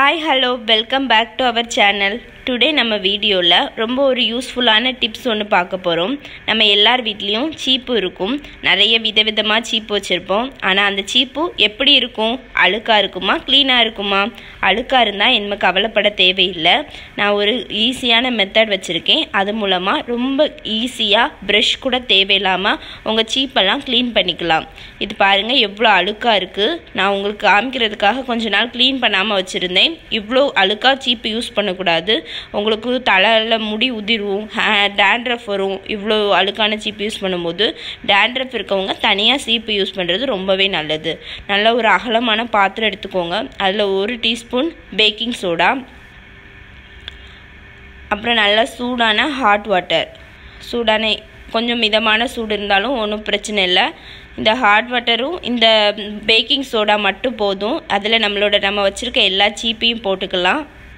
hi hello welcome back to our channel today நம்ம வீடியோவில் ரொம்ப ஒரு யூஸ்ஃபுல்லான டிப்ஸ் ஒன்று பார்க்க போகிறோம் நம்ம எல்லார் வீட்லேயும் சீப்பு இருக்கும் நிறைய விதவிதமாக சீப்பு வச்சுருப்போம் ஆனால் அந்த சீப்பு எப்படி இருக்கும் அழுக்காக இருக்குமா க்ளீனாக இருக்குமா அழுக்காக இருந்தால் என்ன கவலைப்பட தேவையில்லை நான் ஒரு ஈஸியான மெத்தட் வச்சுருக்கேன் அது மூலமாக ரொம்ப ஈஸியாக ப்ரஷ் கூட தேவையில்லாமல் உங்கள் சீப்பெல்லாம் க்ளீன் பண்ணிக்கலாம் இது பாருங்கள் எவ்வளோ அழுக்காக இருக்குது நான் உங்களுக்கு காமிக்கிறதுக்காக கொஞ்ச நாள் க்ளீன் பண்ணாமல் வச்சுருந்தேன் இவ்வளோ அழுக்காக சீப்பு யூஸ் பண்ணக்கூடாது உங்களுக்கு தலையில் முடி உதிரும் டேண்ட்ரஃப் வரும் இவ்வளோ அழுக்கான சீப்பு யூஸ் பண்ணும்போது டேண்ட்ரஃப் இருக்கவங்க தனியாக சீப்பு யூஸ் பண்ணுறது ரொம்பவே நல்லது நல்ல ஒரு அகலமான பாத்திரம் எடுத்துக்கோங்க அதில் ஒரு டீஸ்பூன் பேக்கிங் சோடா அப்புறம் நல்லா சூடான ஹாட் வாட்டர் சூடான கொஞ்சம் மிதமான சூடு இருந்தாலும் ஒன்றும் பிரச்சனை இல்லை இந்த ஹாட் வாட்டரும் இந்த பேக்கிங் சோடா மட்டும் போதும் அதில் நம்மளோட நம்ம வச்சுருக்க எல்லா சீப்பையும் போட்டுக்கலாம்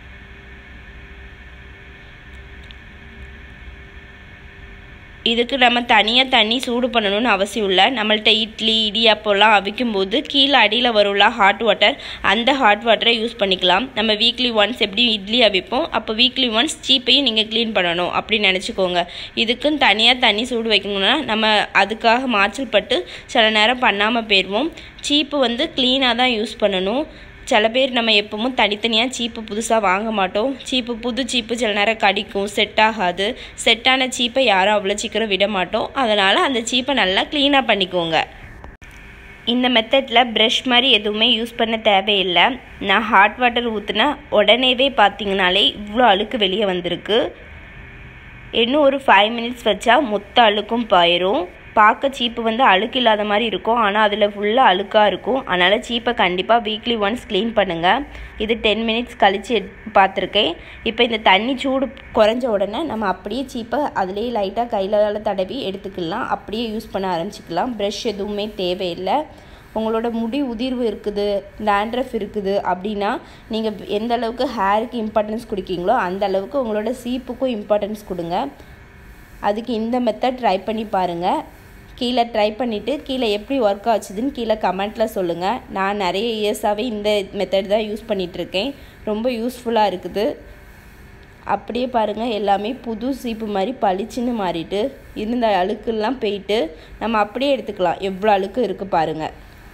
இதுக்கு நம்ம தனியாக தண்ணி சூடு பண்ணணும்னு அவசியம் இல்லை நம்மள்ட்ட இட்லி இடியாப்போலாம் அவிக்கும் போது கீழே அடியில் வரும்ல ஹாட் வாட்டர் அந்த ஹாட் வாட்டரை யூஸ் பண்ணிக்கலாம் நம்ம வீக்லி ஒன்ஸ் எப்படி இட்லி அவிப்போம் அப்போ வீக்லி ஒன்ஸ் சீப்பையும் நீங்கள் க்ளீன் பண்ணணும் அப்படின்னு நினச்சிக்கோங்க இதுக்குன்னு தனியாக தண்ணி சூடு வைக்கணும்னா நம்ம அதுக்காக மாச்சல் பட்டு சில நேரம் பண்ணாமல் போயிடுவோம் சீப்பு வந்து க்ளீனாக தான் யூஸ் பண்ணணும் சில பேர் நம்ம எப்பவும் தனித்தனியாக சீப்பு புதுசாக வாங்க மாட்டோம் சீப்பு புது சீப்பு சில நேரம் கடிக்கும் செட் ஆகாது செட்டான சீப்பை யாரும் அவ்வளோ சீக்கிரம் விட மாட்டோம் அதனால் அந்த சீப்பை நல்லா க்ளீனாக பண்ணிக்கோங்க இந்த மெத்தடில் ப்ரஷ் மாதிரி எதுவுமே யூஸ் பண்ண தேவையில்லை நான் ஹாட் வாட்டர் ஊற்றுனா உடனேவே பார்த்தீங்கனாலே இவ்வளோ அழுக்கு வெளியே வந்திருக்கு இன்னும் ஒரு ஃபைவ் மினிட்ஸ் வச்சா மொத்த அழுக்கும் போயிடும் பார்க்க சீப்பு வந்து அழுக்கு இல்லாத மாதிரி இருக்கும் ஆனால் அதில் ஃபுல்லாக அழுக்காக இருக்கும் அதனால் சீப்பை கண்டிப்பாக வீக்லி ஒன்ஸ் க்ளீன் பண்ணுங்கள் இது டென் மினிட்ஸ் கழித்து பார்த்துருக்கேன் இப்போ இந்த தண்ணி சூடு குறைஞ்ச உடனே நம்ம அப்படியே சீப்பை அதுலேயே லைட்டாக கையில் தடவி எடுத்துக்கலாம் அப்படியே யூஸ் பண்ண ஆரம்பிச்சிக்கலாம் ப்ரஷ் எதுவுமே தேவையில்லை உங்களோட முடி உதிர்வு இருக்குது டேண்ட்ரஃப் இருக்குது அப்படின்னா நீங்கள் எந்த அளவுக்கு ஹேருக்கு இம்பார்ட்டன்ஸ் கொடுக்கீங்களோ அந்த அளவுக்கு உங்களோட சீப்புக்கும் இம்பார்ட்டன்ஸ் கொடுங்க அதுக்கு இந்த மெத்தட் ட்ரை பண்ணி பாருங்கள் கீழே ட்ரை பண்ணிவிட்டு கீழே எப்படி ஒர்க் ஆச்சுதுன்னு கீழே கமெண்ட்டில் சொல்லுங்கள் நான் நிறைய இயர்ஸாகவே இந்த மெத்தட் தான் யூஸ் பண்ணிகிட்ருக்கேன் ரொம்ப யூஸ்ஃபுல்லாக இருக்குது அப்படியே பாருங்கள் எல்லாமே புது சீப்பு மாதிரி பளிச்சுன்னு மாறிட்டு இருந்த அழுக்கெல்லாம் போயிட்டு நம்ம அப்படியே எடுத்துக்கலாம் எவ்வளோ அழுக்கு இருக்குது பாருங்கள்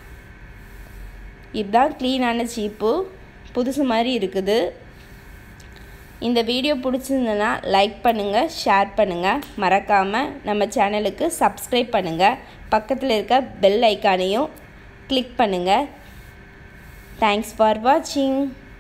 இதுதான் க்ளீனான சீப்பு புதுசு மாதிரி இருக்குது இந்த வீடியோ பிடிச்சிருந்ததுன்னா லைக் பண்ணுங்கள் ஷேர் பண்ணுங்கள் மறக்காமல் நம்ம சேனலுக்கு சப்ஸ்கிரைப் பண்ணுங்கள் பக்கத்தில் இருக்க பெல் ஐக்கானையும் கிளிக் பண்ணுங்கள் தேங்க்ஸ் ஃபார் வாட்சிங்